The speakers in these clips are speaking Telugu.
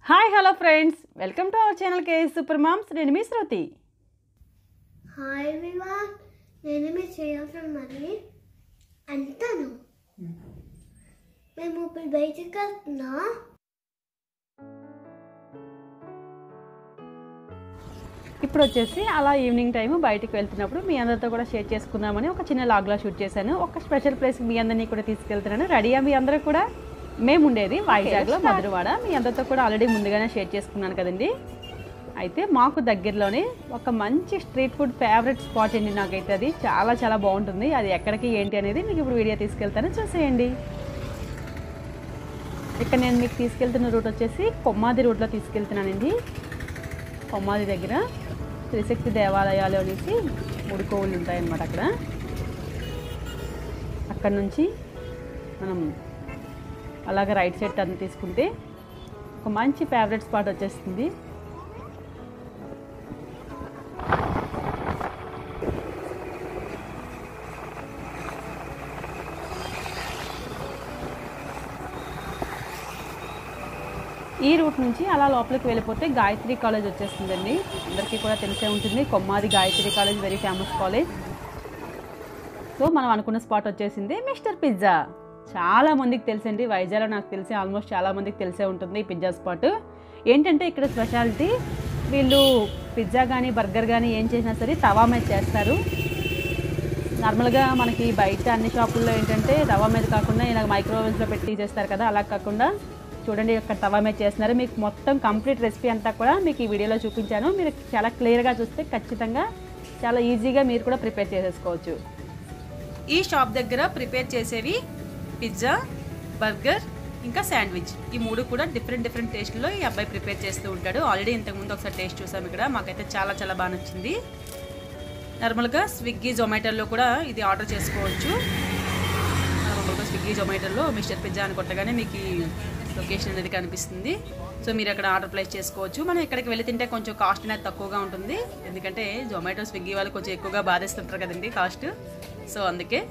hi hello friends welcome to our channel K super moms నేను మీ శృతి హాయ్ ఎవ్రీవన్ నేను మీ శ్రేయసం మరి అంటాను మేము ఇప్పుడు బయటికి వెళ్తున్నా ఇప్పుడు వచ్చేసి అలా ఈవినింగ్ టైం బయటికి వెళ్తున్నప్పుడు మీ అందరితో కూడా షేర్ చేసుకుందామని ఒక చిన్న లాగ్లా షూట్ చేశాను ఒక స్పెషల్ ప్లేస్కి మీ అందరినీ కూడా తీసుకెళ్తున్నాను రెడీయా మీ అందరూ కూడా మేము ఉండేది వైజాగ్లో మధురవాడ మీ అందరితో కూడా ఆల్రెడీ ముందుగానే షేర్ చేసుకున్నాను కదండి అయితే మాకు దగ్గరలోనే ఒక మంచి స్ట్రీట్ ఫుడ్ ఫేవరెట్ స్పాట్ అండి నాకైతే అది చాలా చాలా బాగుంటుంది అది ఎక్కడికి ఏంటి అనేది మీకు ఇప్పుడు వీడియో తీసుకెళ్తాను చూసేయండి ఇక్కడ నేను మీకు తీసుకెళ్తున్న రూట్ వచ్చేసి కొమ్మాది రూట్లో తీసుకెళ్తున్నానండి కొమ్మాది దగ్గర త్రిశక్తి దేవాలయాలు అనేసి మూడు కోవులు ఉంటాయన్నమాట అక్కడ అక్కడ నుంచి మనం అలాగ రైట్ సైడ్ టర్న్ తీసుకుంటే ఒక మంచి ఫేవరెట్ స్పాట్ వచ్చేస్తుంది ఈ రూట్ నుంచి అలా లోపలికి వెళ్ళిపోతే గాయత్రి కాలేజ్ వచ్చేస్తుందండి అందరికీ కూడా తెలిసే ఉంటుంది Kommadi Gayatri college very famous college so మనం అనుకున్న స్పాట్ వచ్చేసింది మిస్టర్ పిజ్జా చాలా మందికి తెలుసండి వైజాగ్లో నాకు తెలిసి ఆల్మోస్ట్ చాలా మందికి తెలిసే ఉంటుంది ఈ పిజ్జా స్పాట్ ఏంటంటే ఇక్కడ స్పెషాలిటీ వీళ్ళు పిజ్జా కానీ బర్గర్ కానీ ఏం చేసినా సరే తవా మీద చేస్తారు నార్మల్గా మనకి బయట అన్ని షాపుల్లో ఏంటంటే తవా మీద కాకుండా ఇలా మైక్రోవేవ్స్లో పెట్టి చేస్తారు కదా అలా కాకుండా చూడండి అక్కడ తవా మీద చేస్తున్నారు మీకు మొత్తం కంప్లీట్ రెసిపీ అంతా కూడా మీకు ఈ వీడియోలో చూపించాను మీరు చాలా క్లియర్గా చూస్తే ఖచ్చితంగా చాలా ఈజీగా మీరు కూడా ప్రిపేర్ చేసేసుకోవచ్చు ఈ షాప్ దగ్గర ప్రిపేర్ చేసేవి పిజ్జా బర్గర్ ఇంకా శాండ్విచ్ ఈ మూడు కూడా డిఫరెంట్ డిఫరెంట్ టేస్ట్లో ఈ అబ్బాయి ప్రిపేర్ చేస్తూ ఉంటాడు ఆల్రెడీ ఇంతకుముందు ఒకసారి టేస్ట్ చూసాం ఇక్కడ మాకైతే చాలా చాలా బాగా నచ్చింది నార్మల్గా స్విగ్గీ జొమాటోలో కూడా ఇది ఆర్డర్ చేసుకోవచ్చు నార్మల్గా స్విగ్గీ జొమాటోలో మిస్టర్ పిజ్జా అని కొట్టగానే మీకు ఈ లొకేషన్ అనేది కనిపిస్తుంది సో మీరు అక్కడ ఆర్డర్ ప్లేస్ చేసుకోవచ్చు మనం ఇక్కడికి వెళ్ళి తింటే కొంచెం కాస్ట్ అనేది తక్కువగా ఉంటుంది ఎందుకంటే జొమాటో స్విగ్గీ వాళ్ళు కొంచెం ఎక్కువగా బాధిస్తుంటారు కదండి కాస్ట్ సో అందుకే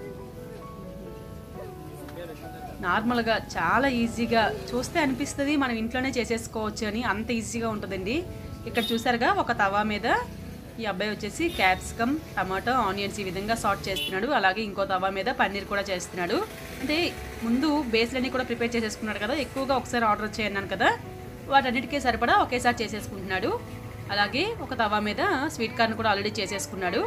నార్మల్గా చాలా ఈజీగా చూస్తే అనిపిస్తుంది మనం ఇంట్లోనే చేసేసుకోవచ్చు అని అంత ఈజీగా ఉంటుందండి ఇక్కడ చూసారుగా ఒక తవా మీద ఈ అబ్బాయి వచ్చేసి క్యాప్సికమ్ టమాటో ఆనియన్స్ ఈ విధంగా సార్ట్ చేస్తున్నాడు అలాగే ఇంకో తవా మీద పన్నీర్ కూడా చేస్తున్నాడు అంటే ముందు బేస్లన్నీ కూడా ప్రిపేర్ చేసేసుకున్నాడు కదా ఎక్కువగా ఒకసారి ఆర్డర్ చేయన్నాను కదా వాటన్నిటికీ సరిపడా ఒకేసారి చేసేసుకుంటున్నాడు అలాగే ఒక తవా మీద స్వీట్ కార్న్ కూడా ఆల్రెడీ చేసేసుకున్నాడు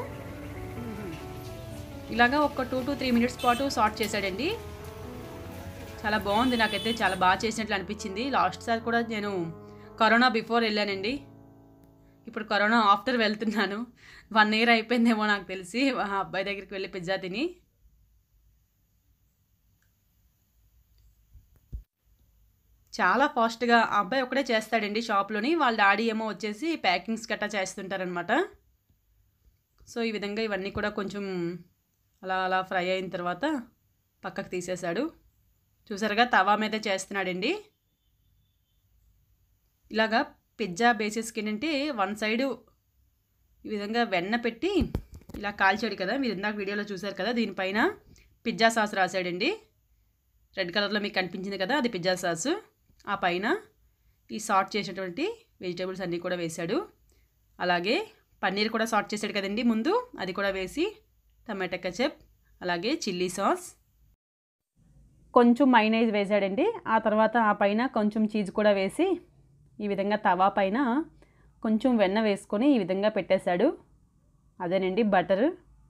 ఇలాగా ఒక టూ టు త్రీ మినిట్స్ పాటు సార్ట్ చేశాడండి చాలా బాగుంది నాకైతే చాలా బాగా చేసినట్లు అనిపించింది లాస్ట్ సారి కూడా నేను కరోనా బిఫోర్ వెళ్ళానండి ఇప్పుడు కరోనా ఆఫ్టర్ వెళ్తున్నాను వన్ ఇయర్ అయిపోయిందేమో నాకు తెలిసి ఆ అబ్బాయి దగ్గరికి వెళ్ళి పిజ్జా తిని చాలా ఫాస్ట్గా ఆ అబ్బాయి ఒకడే చేస్తాడండి షాప్లోని వాళ్ళ డాడీ ఏమో వచ్చేసి ప్యాకింగ్స్ గట్టా చేస్తుంటారనమాట సో ఈ విధంగా ఇవన్నీ కూడా కొంచెం అలా అలా ఫ్రై అయిన తర్వాత పక్కకు తీసేశాడు చూసారుగా తవా మీద చేస్తున్నాడండి ఇలాగా పిజ్జా బేసిస్కి ఏంటంటే వన్ సైడు ఈ విధంగా వెన్న పెట్టి ఇలా కాల్చాడు కదా మీరు ఇందాక వీడియోలో చూసారు కదా దీనిపైన పిజ్జా సాస్ రాశాడండి రెడ్ కలర్లో మీకు కనిపించింది కదా అది పిజ్జా సాసు ఆ పైన ఈ సార్ట్ చేసినటువంటి వెజిటేబుల్స్ అన్నీ కూడా వేశాడు అలాగే పన్నీర్ కూడా సార్ట్ చేశాడు కదండి ముందు అది కూడా వేసి టమాటా కచప్ అలాగే చిల్లీ సాస్ కొంచెం మైనైజ్ వేసాడండి ఆ తర్వాత ఆ పైన కొంచెం చీజ్ కూడా వేసి ఈ విధంగా తవా పైన కొంచెం వెన్న వేసుకొని ఈ విధంగా పెట్టేశాడు అదేనండి బటర్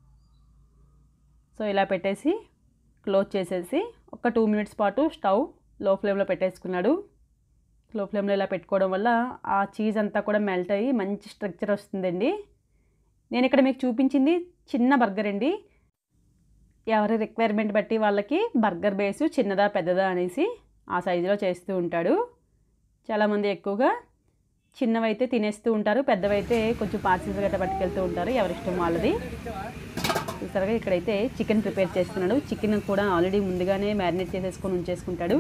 సో ఇలా పెట్టేసి క్లోజ్ చేసేసి ఒక టూ మినిట్స్ పాటు స్టవ్ లో ఫ్లేమ్లో పెట్టేసుకున్నాడు లో ఫ్లేమ్లో ఇలా పెట్టుకోవడం వల్ల ఆ చీజ్ అంతా కూడా మెల్ట్ అయ్యి మంచి స్ట్రక్చర్ వస్తుందండి నేను ఇక్కడ మీకు చూపించింది చిన్న బర్గర్ అండి ఎవరి రిక్వైర్మెంట్ బట్టి వాళ్ళకి బర్గర్ బేసు చిన్నదా పెద్దదా అనేసి ఆ సైజులో చేస్తూ ఉంటాడు చాలామంది ఎక్కువగా చిన్నవైతే తినేస్తూ ఉంటారు పెద్దవైతే కొంచెం పార్సిల్స్ గట్రా పట్టుకెళ్తూ ఉంటారు ఎవరిష్టం వాళ్ళది చూసారుగా ఇక్కడైతే చికెన్ ప్రిపేర్ చేస్తున్నాడు చికెన్ కూడా ఆల్రెడీ ముందుగానే మ్యారినేట్ చేసేసుకొని ఉంచేసుకుంటాడు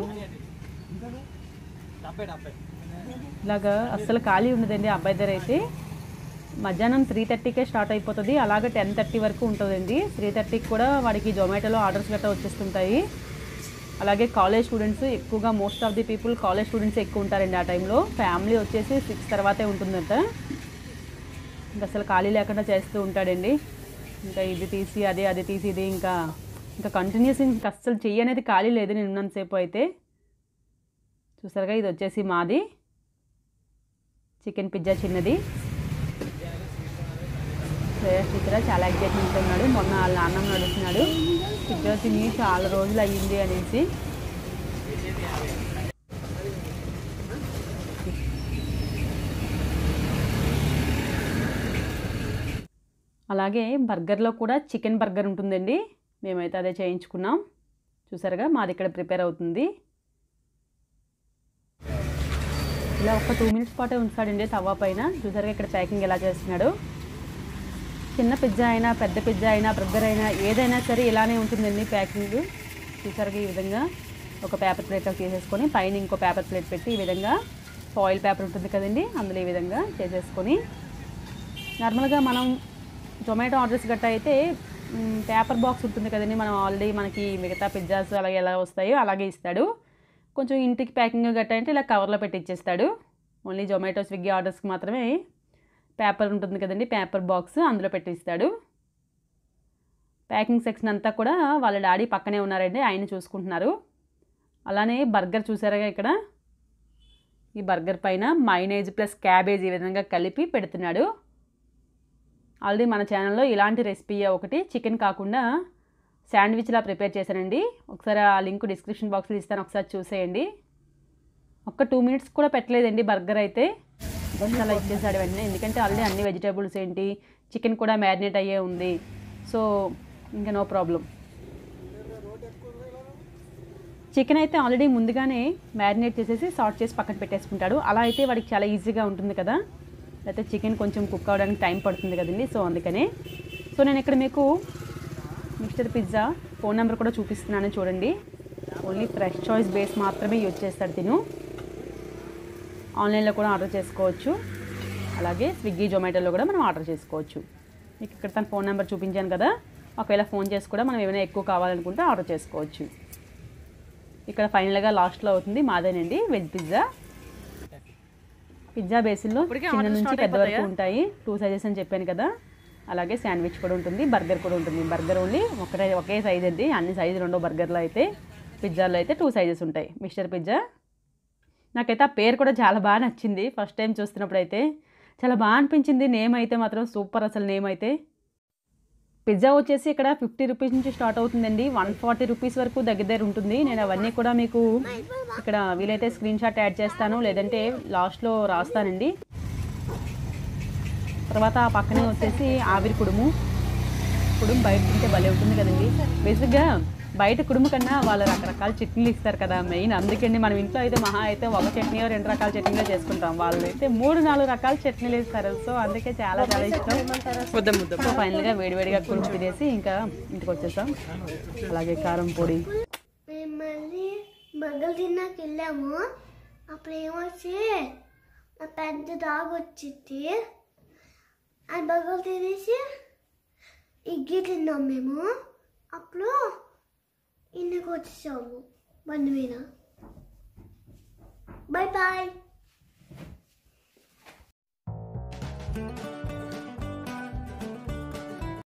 ఇలాగా అస్సలు ఖాళీ ఉండదండి ఆ అబ్బాయి దగ్గర అయితే మధ్యాహ్నం త్రీ థర్టీకే స్టార్ట్ అయిపోతుంది అలాగే టెన్ థర్టీ వరకు ఉంటుందండి త్రీ థర్టీకి కూడా వాడికి జొమాటోలో ఆర్డర్స్ గట్రా వచ్చేస్తుంటాయి అలాగే కాలేజ్ స్టూడెంట్స్ ఎక్కువగా most of the people college students ఎక్కువ ఉంటారండి ఆ టైంలో ఫ్యామిలీ వచ్చేసి సిక్స్ తర్వాతే ఉంటుందంట ఇంకా అసలు ఖాళీ లేకుండా చేస్తూ ఉంటాడండి ఇంకా ఇది తీసి అది అది తీసి ఇది ఇంకా ఇంకా కంటిన్యూస్ ఇంకా అస్సలు చెయ్యి అనేది ఖాళీ లేదు నేను ఉన్నంతసేపు అయితే చూసారుగా ఇది వచ్చేసి మాది చికెన్ పిజ్జా చిన్నది శ్రేయస్ ఇక్కడ చాలా ఎగ్జైట్మెంట్ ఉన్నాడు మొన్న వాళ్ళ నాన్నమ్మ నడుస్తున్నాడు పిజ్జా తిని చాలా రోజులు అయ్యింది అనేసి అలాగే బర్గర్లో కూడా చికెన్ బర్గర్ ఉంటుందండి మేమైతే అదే చేయించుకున్నాం చూసారుగా మాది ఇక్కడ ప్రిపేర్ అవుతుంది ఇలా ఒక టూ మినిట్స్ పాటే ఉంచాడండి తవా పైన చూసారుగా ఇక్కడ ప్యాకింగ్ ఎలా చేస్తున్నాడు చిన్న పిజ్జా అయినా పెద్ద పిజ్జా అయినా బర్గర్ అయినా ఏదైనా సరే ఇలానే ఉంటుందండి ప్యాకింగ్ చూసారుగా ఈ విధంగా ఒక పేపర్ ప్లేట్లో తీసేసుకొని పైన ఇంకో పేపర్ ప్లేట్ పెట్టి ఈ విధంగా ఫాయిల్ పేపర్ ఉంటుంది కదండి అందులో ఈ విధంగా చేసేసుకొని నార్మల్గా మనం జొమాటో ఆర్డర్స్ గట్టా అయితే మ్, పేపర్ బాక్స్ ఉంటుంది కదండి మనం ఆల్రెడీ మనకి మిగతా పిజ్జాస్ అలాగే ఎలా వస్తాయో అలాగే ఇస్తాడు కొంచెం ఇంటికి ప్యాకింగ్ గట్టా అంటే ఇలా కవర్లో పెట్టి ఇచ్చేస్తాడు ఓన్లీ జొమాటో స్విగ్గీ ఆర్డర్స్కి మాత్రమే పేపర్ ఉంటుంది కదండి పేపర్ బాక్స్ అందులో పెట్టి ఇస్తాడు ప్యాకింగ్ సెక్షన్ అంతా కూడా వాళ్ళ డాడీ పక్కనే ఉన్నారండి ఆయన చూసుకుంటున్నారు అలానే బర్గర్ చూసారుగా ఇక్కడ ఈ బర్గర్ పైన మైనేజ్ ప్లస్ క్యాబేజ్ ఈ విధంగా కలిపి పెడుతున్నాడు ఆల్రెడీ మన ఛానల్లో ఇలాంటి రెసిపీ ఒకటి చికెన్ కాకుండా శాండ్విచ్లా ప్రిపేర్ చేశానండి ఒకసారి ఆ లింక్ డిస్క్రిప్షన్ బాక్స్లో ఇస్తాను ఒకసారి చూసేయండి ఒక్క టూ మినిట్స్ కూడా పెట్టలేదండి బర్గర్ అయితే బస్ అలా ఇచ్చేసాడు వెంటనే ఎందుకంటే ఆల్రెడీ అన్ని వెజిటేబుల్స్ ఏంటి చికెన్ కూడా మ్యారినేట్ అయ్యే ఉంది సో ఇంకా నో ప్రాబ్లం చికెన్ అయితే ఆల్రెడీ ముందుగానే మ్యారినేట్ చేసేసి సార్ట్ చేసి పక్కన పెట్టేసుకుంటాడు అలా అయితే వాడికి చాలా ఈజీగా ఉంటుంది కదా అయితే చికెన్ కొంచెం కుక్ అవ్వడానికి టైం పడుతుంది కదండి సో అందుకనే సో నేను ఇక్కడ మీకు మిక్స్చర్ పిజ్జా ఫోన్ నెంబర్ కూడా చూపిస్తున్నాను చూడండి ఓన్లీ ఫ్రెష్ చాయిస్ బేస్ మాత్రమే యూజ్ చేస్తాడు తిను ఆన్లైన్లో కూడా ఆర్డర్ చేసుకోవచ్చు అలాగే స్విగ్గీ జొమాటోలో కూడా మనం ఆర్డర్ చేసుకోవచ్చు మీకు ఇక్కడ తన ఫోన్ నెంబర్ చూపించాను కదా ఒకవేళ ఫోన్ చేసి కూడా మనం ఏమైనా ఎక్కువ కావాలనుకుంటే ఆర్డర్ చేసుకోవచ్చు ఇక్కడ ఫైనల్గా లాస్ట్లో అవుతుంది మాదేనండి వెజ్ పిజ్జా పిజ్జా బేసిన్లో చిన్న నుంచి పెద్ద వరకు ఉంటాయి టూ సైజెస్ అని చెప్పాను కదా అలాగే శాండ్విచ్ కూడా ఉంటుంది బర్గర్ కూడా ఉంటుంది బర్గర్ ఓన్లీ ఒకటే ఒకే సైజ్ అండి అన్ని సైజులు ఉండవు బర్గర్లో అయితే పిజ్జాలో అయితే టూ సైజెస్ ఉంటాయి మిక్స్చర్ పిజ్జా నాకైతే ఆ పేరు కూడా చాలా బాగా నచ్చింది ఫస్ట్ టైం చూస్తున్నప్పుడు అయితే చాలా బాగా అనిపించింది నేమ్ అయితే మాత్రం సూపర్ అసలు నేమ్ అయితే పిజ్జా వచ్చేసి ఇక్కడ ఫిఫ్టీ రూపీస్ నుంచి స్టార్ట్ అవుతుందండి వన్ ఫార్టీ రూపీస్ వరకు దగ్గర దగ్గర ఉంటుంది నేను అవన్నీ కూడా మీకు ఇక్కడ వీలైతే స్క్రీన్ షాట్ యాడ్ చేస్తాను లేదంటే లాస్ట్లో రాస్తానండి తర్వాత ఆ పక్కనే వచ్చేసి ఆవిరి కుడుము కుడుము బయట తింటే భలే ఉంటుంది కదండి బేసిక్గా బయట కుడుము కన్నా వాళ్ళు రకరకాల చట్నీలు ఇస్తారు కదా మెయిన్ అందుకండి మనం ఇంట్లో అయితే మహా అయితే ఒక చట్నీ రెండు రకాల చట్నీలో చేసుకుంటాం వాళ్ళు అయితే మూడు నాలుగు రకాల చట్నీలు ఇస్తారు సో అందుకే చాలా చాలా ఇష్టం సో ఫైనల్గా వేడివేడిగా కుడుము తినేసి ఇంకా ఇంటికి వచ్చేసాం అలాగే కారం పొడి మేము మళ్ళీ బర్గర్ తిన్నాక వెళ్ళాము అప్పుడు ఏమొచ్చి ఆ పెద్ద డాగ్ వచ్చింది ఆ బర్గర్ తినేసి ఇడ్లీ తిన్నాం మేము అప్పుడు ఇంటికి వచ్చేసాము బండి మీద బాయ్ బాయ్